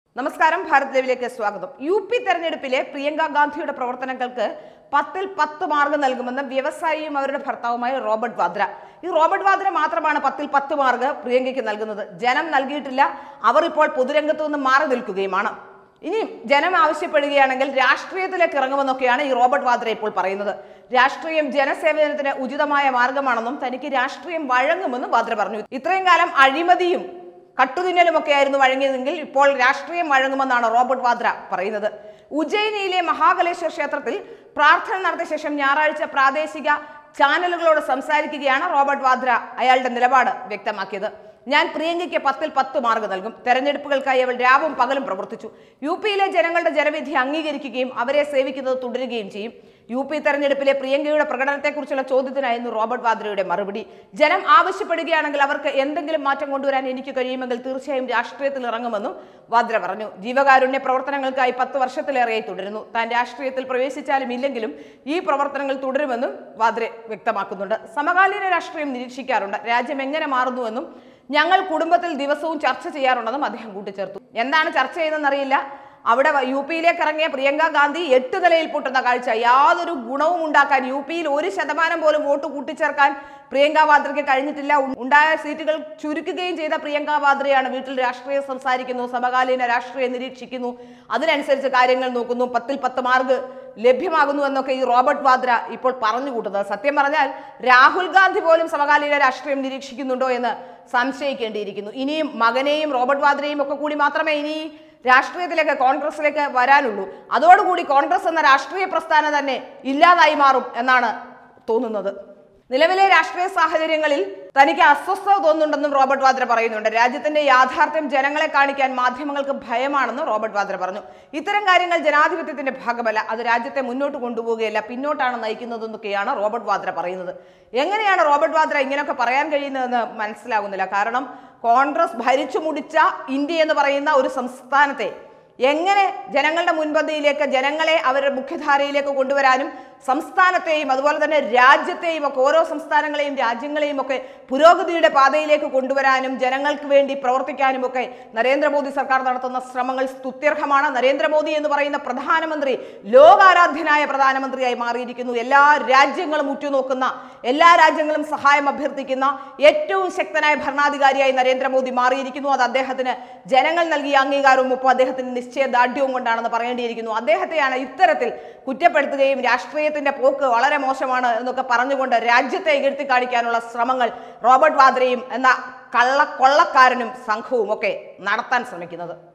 നമസ്കാരം ഭാരത് ലൈവിലേക്ക് സ്വാഗതം യു പി തെരഞ്ഞെടുപ്പിലെ പ്രിയങ്ക ഗാന്ധിയുടെ പ്രവർത്തനങ്ങൾക്ക് പത്തിൽ പത്ത് മാർക്ക് നൽകുമെന്ന് വ്യവസായിയും അവരുടെ ഭർത്താവുമായ റോബർട്ട് വാദ്ര ഈ റോബർട്ട് വാദ്ര മാത്രമാണ് പത്തിൽ പത്ത് മാർക്ക് പ്രിയങ്കയ്ക്ക് നൽകുന്നത് ജനം നൽകിയിട്ടില്ല അവർ ഇപ്പോൾ പൊതുരംഗത്തു നിന്ന് മാറി നിൽക്കുകയുമാണ് ഇനി ജനം ആവശ്യപ്പെടുകയാണെങ്കിൽ രാഷ്ട്രീയത്തിലേക്ക് ഇറങ്ങുമെന്നൊക്കെയാണ് ഈ റോബർട്ട് വാദ്ര ഇപ്പോൾ പറയുന്നത് രാഷ്ട്രീയം ജനസേവനത്തിന് ഉചിതമായ മാർഗമാണെന്നും തനിക്ക് രാഷ്ട്രീയം വഴങ്ങുമെന്നും വാദ്ര പറഞ്ഞു ഇത്രയും കാലം അഴിമതിയും കട്ടുതിന്നലുമൊക്കെ ആയിരുന്നു വഴങ്ങിയതെങ്കിൽ ഇപ്പോൾ രാഷ്ട്രീയം വഴങ്ങുമെന്നാണ് റോബർട്ട് വാദ്ര പറയുന്നത് ഉജ്ജയിനിയിലെ മഹാകലേശ്വർ ക്ഷേത്രത്തിൽ പ്രാർത്ഥന നടത്തിയ ശേഷം ഞായറാഴ്ച പ്രാദേശിക ചാനലുകളോട് സംസാരിക്കുകയാണ് റോബർട്ട് വാദ്ര അയാളുടെ നിലപാട് വ്യക്തമാക്കിയത് ഞാൻ പ്രിയങ്കയ്ക്ക് പത്തിൽ പത്ത് മാർക്ക് നൽകും തെരഞ്ഞെടുപ്പുകൾക്കായി അവൾ രാവും പകലും പ്രവർത്തിച്ചു യു പിയിലെ ജനങ്ങളുടെ ജനവിധി അംഗീകരിക്കുകയും അവരെ സേവിക്കുന്നത് തുടരുകയും ചെയ്യും യു പി തെരഞ്ഞെടുപ്പിലെ പ്രിയങ്കയുടെ പ്രകടനത്തെക്കുറിച്ചുള്ള ചോദ്യത്തിനായിരുന്നു റോബർട്ട് വാദ്രയുടെ മറുപടി ജനം ആവശ്യപ്പെടുകയാണെങ്കിൽ അവർക്ക് എന്തെങ്കിലും മാറ്റം കൊണ്ടുവരാൻ എനിക്ക് കഴിയുമെങ്കിൽ തീർച്ചയായും രാഷ്ട്രീയത്തിൽ ഇറങ്ങുമെന്നും വാദ്ര പറഞ്ഞു ജീവകാരുണ്യ പ്രവർത്തനങ്ങൾക്കായി പത്ത് വർഷത്തിലേറെയായി തുടരുന്നു താൻ രാഷ്ട്രീയത്തിൽ പ്രവേശിച്ചാലും ഇല്ലെങ്കിലും ഈ പ്രവർത്തനങ്ങൾ തുടരുമെന്നും വാദ്ര വ്യക്തമാക്കുന്നുണ്ട് സമകാലീന രാഷ്ട്രീയം നിരീക്ഷിക്കാറുണ്ട് രാജ്യം എങ്ങനെ മാറുന്നുവെന്നും ഞങ്ങൾ കുടുംബത്തിൽ ദിവസവും ചർച്ച ചെയ്യാറുണ്ടെന്നും അദ്ദേഹം കൂട്ടിച്ചേർത്തു എന്താണ് ചർച്ച ചെയ്തതെന്നറിയില്ല അവിടെ വ- യു പിയിലേക്ക് ഇറങ്ങിയ പ്രിയങ്ക ഗാന്ധി എട്ട് നിലയിൽ പൊട്ടുന്ന കാഴ്ച യാതൊരു ഗുണവും ഉണ്ടാക്കാൻ യു പിയിൽ ഒരു ശതമാനം പോലും വോട്ട് കൂട്ടിച്ചേർക്കാൻ പ്രിയങ്ക വാദ്രയ്ക്ക് കഴിഞ്ഞിട്ടില്ല ഉ- ഉണ്ടായ സീറ്റുകൾ ചുരുക്കുകയും ചെയ്ത പ്രിയങ്ക വാദ്രയാണ് വീട്ടിൽ രാഷ്ട്രീയം സംസാരിക്കുന്നു സമകാലീന രാഷ്ട്രീയം നിരീക്ഷിക്കുന്നു അതിനനുസരിച്ച് കാര്യങ്ങൾ നോക്കുന്നു പത്തിൽ പത്ത് മാർക്ക് ലഭ്യമാകുന്നു എന്നൊക്കെ ഈ റോബർട്ട് വാദ്ര ഇപ്പോൾ പറഞ്ഞു കൂട്ടുന്നത് സത്യം പറഞ്ഞാൽ രാഹുൽ ഗാന്ധി പോലും സമകാലീന രാഷ്ട്രീയം നിരീക്ഷിക്കുന്നുണ്ടോ എന്ന് സംശയിക്കേണ്ടിയിരിക്കുന്നു ഇനിയും മകനെയും റോബർട്ട് വാദ്രയും ഒക്കെ കൂടി മാത്രമേ ഇനി രാഷ്ട്രീയത്തിലേക്ക് കോൺഗ്രസിലേക്ക് വരാനുള്ളൂ അതോടുകൂടി കോൺഗ്രസ് എന്ന രാഷ്ട്രീയ പ്രസ്ഥാനം തന്നെ ഇല്ലാതായി മാറും എന്നാണ് തോന്നുന്നത് നിലവിലെ രാഷ്ട്രീയ സാഹചര്യങ്ങളിൽ തനിക്ക് അസ്വസ്ഥത തോന്നുന്നുണ്ടെന്നും റോബർട്ട് വാദ്ര പറയുന്നുണ്ട് രാജ്യത്തിന്റെ യാഥാർത്ഥ്യം ജനങ്ങളെ കാണിക്കാൻ മാധ്യമങ്ങൾക്ക് ഭയമാണെന്നും റോബർട്ട് വാദ്ര പറഞ്ഞു ഇത്തരം കാര്യങ്ങൾ ജനാധിപത്യത്തിന്റെ ഭാഗമല്ല അത് രാജ്യത്തെ മുന്നോട്ട് കൊണ്ടുപോവുകയല്ല പിന്നോട്ടാണ് നയിക്കുന്നതെന്നൊക്കെയാണ് റോബർട്ട് വാദ്ര പറയുന്നത് എങ്ങനെയാണ് റോബർട്ട് വാദ്ര ഇങ്ങനെയൊക്കെ പറയാൻ കഴിയുന്നതെന്ന് മനസ്സിലാകുന്നില്ല കാരണം കോൺഗ്രസ് ഭരിച്ചു മുടിച്ച ഇന്ത്യ എന്ന് പറയുന്ന ഒരു സംസ്ഥാനത്തെ എങ്ങനെ ജനങ്ങളുടെ മുൻപന്തിയിലേക്ക് ജനങ്ങളെ അവരുടെ മുഖ്യധാരയിലേക്ക് കൊണ്ടുവരാനും സംസ്ഥാനത്തെയും അതുപോലെ തന്നെ രാജ്യത്തെയും ഒക്കെ ഓരോ സംസ്ഥാനങ്ങളെയും രാജ്യങ്ങളെയും ഒക്കെ പുരോഗതിയുടെ പാതയിലേക്ക് കൊണ്ടുവരാനും ജനങ്ങൾക്ക് വേണ്ടി പ്രവർത്തിക്കാനും ഒക്കെ നരേന്ദ്രമോദി സർക്കാർ നടത്തുന്ന ശ്രമങ്ങൾ സ്തുത്യർഹമാണ് നരേന്ദ്രമോദി എന്ന് പറയുന്ന പ്രധാനമന്ത്രി ലോകാരാധ്യനായ പ്രധാനമന്ത്രിയായി മാറിയിരിക്കുന്നു എല്ലാ രാജ്യങ്ങളും ഉറ്റുനോക്കുന്ന എല്ലാ രാജ്യങ്ങളും സഹായം അഭ്യർത്ഥിക്കുന്ന ഏറ്റവും ശക്തനായ ഭരണാധികാരിയായി നരേന്ദ്രമോദി മാറിയിരിക്കുന്നു അത് അദ്ദേഹത്തിന് ജനങ്ങൾ നൽകിയ അംഗീകാരവും ഒപ്പം അദ്ദേഹത്തിന് നിശ്ചയദാർഢ്യവും കൊണ്ടാണെന്ന് പറയേണ്ടിയിരിക്കുന്നു അദ്ദേഹത്തെയാണ് ഇത്തരത്തിൽ കുറ്റപ്പെടുത്തുകയും രാഷ്ട്രീയത്തിന്റെ പോക്ക് വളരെ മോശമാണ് എന്നൊക്കെ പറഞ്ഞുകൊണ്ട് രാജ്യത്തെ ഇകഴ്ത്തി കാണിക്കാനുള്ള ശ്രമങ്ങൾ റോബർട്ട് വാദ്രയും എന്ന കള്ള കൊള്ളക്കാരനും സംഘവും ഒക്കെ നടത്താൻ ശ്രമിക്കുന്നത്